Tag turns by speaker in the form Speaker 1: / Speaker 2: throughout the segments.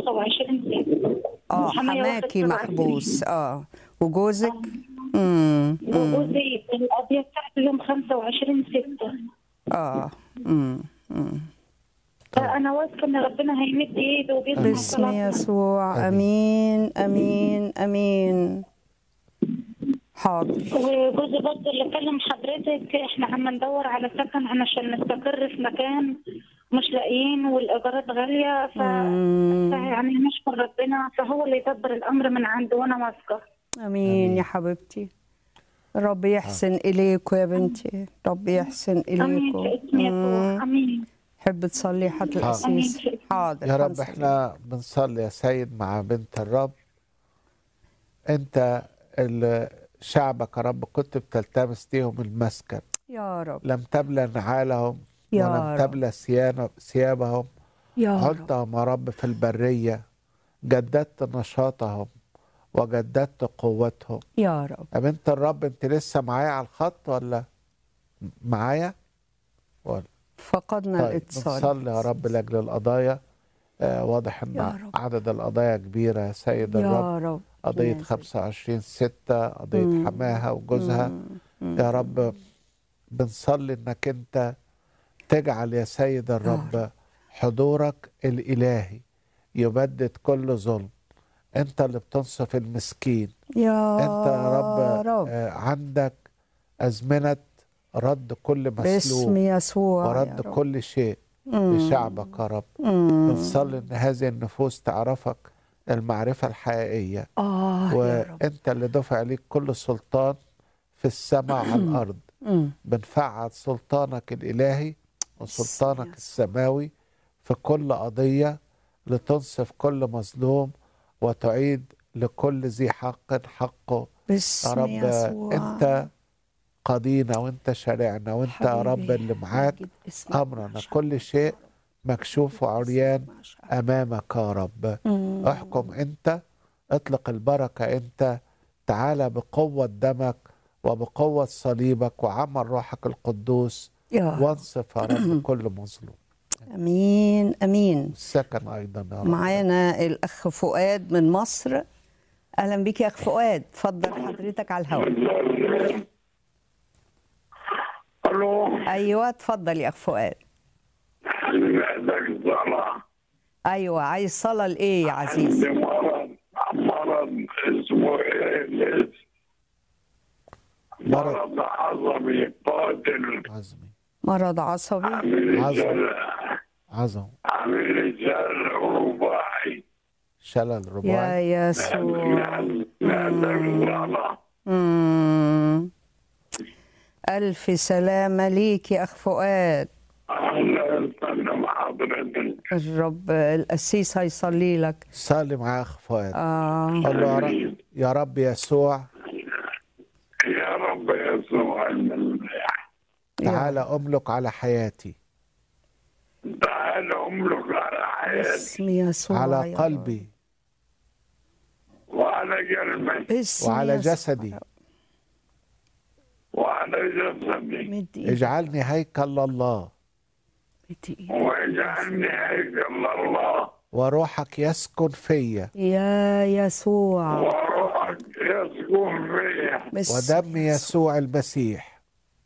Speaker 1: 25 سنة
Speaker 2: اه
Speaker 1: محامية واخد
Speaker 2: حماكي
Speaker 1: سبع
Speaker 2: محبوس اه وجوزك امم
Speaker 1: وجوزي القضية بتاعته يوم 25 6
Speaker 2: اه امم أمم.
Speaker 1: فأنا واثقة إن ربنا هيمد إيده وبيسمع
Speaker 2: باسم
Speaker 1: صلاتنا
Speaker 2: يسوع امين امين امين حاضر
Speaker 1: وجوزي برضه اللي كلم حضرتك احنا عم ندور على سكن علشان نستقر في مكان مش لاقيين والايجارات غاليه ف...
Speaker 2: مم.
Speaker 1: فيعني نشكر ربنا فهو اللي يدبر الامر من عنده وانا واثقه
Speaker 2: امين يا حبيبتي رب يحسن اليكم يا بنتي رب يحسن
Speaker 1: امين في
Speaker 2: اليكم
Speaker 1: اسم يسوع امين
Speaker 2: حب تصلي حد
Speaker 1: امين
Speaker 2: القسيس
Speaker 1: في اسم
Speaker 2: حاضر
Speaker 3: يا رب
Speaker 2: هنصلي.
Speaker 3: احنا بنصلي يا سيد مع بنت الرب انت اللي شعبك يا رب كنت بتلتمس ليهم المسكن
Speaker 2: يا رب
Speaker 3: لم تبلى نعالهم
Speaker 2: يا
Speaker 3: ولم
Speaker 2: رب.
Speaker 3: تبلى ثيان- ثيابهم
Speaker 2: يا رب
Speaker 3: علتهم يا رب في البرية جددت نشاطهم وجددت قوتهم
Speaker 2: يا رب
Speaker 3: يا بنت الرب انت لسه معايا على الخط ولا معايا ولا
Speaker 2: فقدنا
Speaker 3: طيب
Speaker 2: الاتصال
Speaker 3: بنصلي يا رب لاجل القضايا آه واضح
Speaker 2: يا
Speaker 3: ان
Speaker 2: رب.
Speaker 3: عدد القضايا كبيره يا سيد الرب
Speaker 2: يا رب
Speaker 3: قضيه
Speaker 2: نازل.
Speaker 3: 25 6 قضيه
Speaker 2: مم.
Speaker 3: حماها وجوزها
Speaker 2: مم.
Speaker 3: يا رب بنصلي انك انت تجعل يا سيد الرب حضورك الالهي يبدد كل ظلم انت اللي بتنصف المسكين
Speaker 2: يا
Speaker 3: انت يا رب,
Speaker 2: رب
Speaker 3: آه، عندك ازمنه رد كل
Speaker 2: باسم
Speaker 3: مسلوب
Speaker 2: يسوع يا
Speaker 3: ورد
Speaker 2: رب.
Speaker 3: كل شيء
Speaker 2: مم.
Speaker 3: لشعبك يا رب
Speaker 2: مم.
Speaker 3: بنصلي ان هذه النفوس تعرفك المعرفه الحقيقيه
Speaker 2: اه يا رب
Speaker 3: وانت اللي دفع ليك كل سلطان في السماء وعلى الارض
Speaker 2: مم.
Speaker 3: بنفعل سلطانك الالهي وسلطانك
Speaker 2: يسوع.
Speaker 3: السماوي في كل قضيه لتنصف كل مظلوم وتعيد لكل ذي حق حقه يا
Speaker 2: باسم
Speaker 3: رب
Speaker 2: يسوع
Speaker 3: انت قاضينا وانت شارعنا وانت يا رب
Speaker 2: حبيبي،
Speaker 3: اللي معاك
Speaker 2: مجد اسمك
Speaker 3: امرنا
Speaker 2: وعشان
Speaker 3: كل شيء مكشوف وعريان
Speaker 2: عشان-
Speaker 3: امامك يا رب
Speaker 2: مم.
Speaker 3: احكم انت اطلق البركه انت تعالى بقوه دمك وبقوه صليبك وعمل روحك القدوس
Speaker 2: يا رب.
Speaker 3: وانصف يا رب كل مظلوم
Speaker 2: امين امين
Speaker 3: السكن ايضا يا رب
Speaker 2: معانا الاخ فؤاد من مصر اهلا بيك يا اخ فؤاد اتفضل حضرتك على الهواء
Speaker 4: الو
Speaker 2: ايوه اتفضل يا اخ فؤاد
Speaker 4: محتاج صلاة
Speaker 2: ايوه عايز صلاه لايه يا عزيز
Speaker 4: عندي مرض مرض اسمه إيليس
Speaker 3: مرض
Speaker 4: مرض عصبي قاتل
Speaker 3: عظمي
Speaker 2: مرض عصبي
Speaker 4: عامل
Speaker 3: عظم.
Speaker 4: شلل
Speaker 3: عظم
Speaker 4: عامل شلل رباعي
Speaker 3: شلل
Speaker 2: يا
Speaker 3: رباعي
Speaker 2: يسوع
Speaker 4: محتاج صلاة
Speaker 2: مم. الف سلامه ليك يا اخ فؤاد
Speaker 4: أنا أستلم حضرتك
Speaker 2: الرب القسيس هيصلي لك
Speaker 3: صلي معاه اخ فؤاد
Speaker 2: آه.
Speaker 3: قول له يا رب يا رب يسوع
Speaker 4: يا رب يسوع المسيح
Speaker 3: تعالى املك على حياتي
Speaker 4: تعال أملك على حياتي
Speaker 2: باسم يسوع
Speaker 3: على
Speaker 2: يا رب.
Speaker 3: قلبي
Speaker 4: وعلى قلبي
Speaker 2: باسم
Speaker 3: وعلى
Speaker 2: يسوع
Speaker 3: جسدي
Speaker 2: يا رب.
Speaker 4: وعلى جسدي
Speaker 2: مد ايدك
Speaker 3: اجعلني هيكل الله
Speaker 2: مد ايدك
Speaker 4: واجعلني هيكل الله
Speaker 3: وروحك يسكن فيا
Speaker 2: يا يسوع
Speaker 4: وروحك يسكن فيا
Speaker 2: باسم
Speaker 3: ودم يسوع المسيح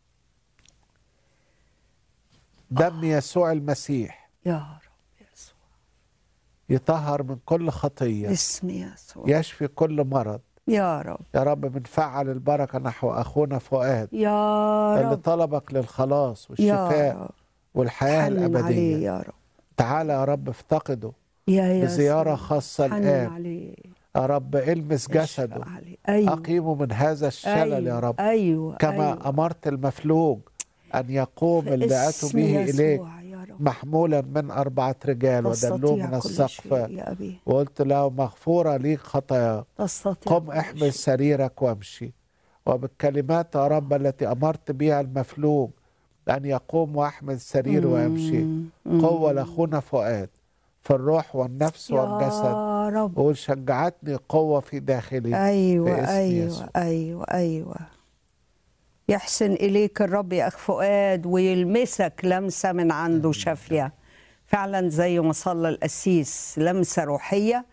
Speaker 3: دم يسوع المسيح
Speaker 2: يا رب يسوع
Speaker 3: يطهر من كل خطية
Speaker 2: باسم يسوع
Speaker 3: يشفي كل مرض
Speaker 2: يا رب
Speaker 3: يا رب بنفعل البركة نحو أخونا فؤاد
Speaker 2: يا
Speaker 3: اللي
Speaker 2: رب
Speaker 3: طلبك للخلاص
Speaker 2: يا
Speaker 3: والشفاء
Speaker 2: رب
Speaker 3: والحياة
Speaker 2: حنن عليه
Speaker 3: الأبدية
Speaker 2: يا رب
Speaker 3: تعالى يا رب افتقده
Speaker 2: يا يسوع
Speaker 3: بزيارة خاصة
Speaker 2: حنن
Speaker 3: الآن
Speaker 2: عليه
Speaker 3: يا رب المس
Speaker 2: اشفق
Speaker 3: جسده
Speaker 2: عليه ايوه
Speaker 3: أقيمه من هذا الشلل يا رب
Speaker 2: ايوه
Speaker 3: كما
Speaker 2: أيوة.
Speaker 3: أمرت المفلوج أن يقوم اللي أتوا
Speaker 2: باسم
Speaker 3: به إليك
Speaker 2: يسوع يا رب
Speaker 3: محمولا من أربعة رجال ودلوه
Speaker 2: تستطيع
Speaker 3: من
Speaker 2: كل
Speaker 3: السقف
Speaker 2: شيء يا ابي
Speaker 3: وقلت له مغفورة ليك خطاياك
Speaker 2: تستطيع
Speaker 3: قم
Speaker 2: كل
Speaker 3: احمل
Speaker 2: شيء.
Speaker 3: سريرك وامشي وبالكلمات يا رب التي أمرت بها المفلوج أن يقوم وأحمل سرير ويمشي
Speaker 2: مم.
Speaker 3: قوة لأخونا فؤاد في الروح والنفس والجسد
Speaker 2: يا رب
Speaker 3: وقول شجعتني قوة في داخلي
Speaker 2: ايوه
Speaker 3: باسم
Speaker 2: ايوه
Speaker 3: يسوع.
Speaker 2: ايوه ايوه يحسن اليك الرب يا اخ فؤاد ويلمسك لمسه من عنده شافيه فعلا زي ما صلى القسيس لمسه روحيه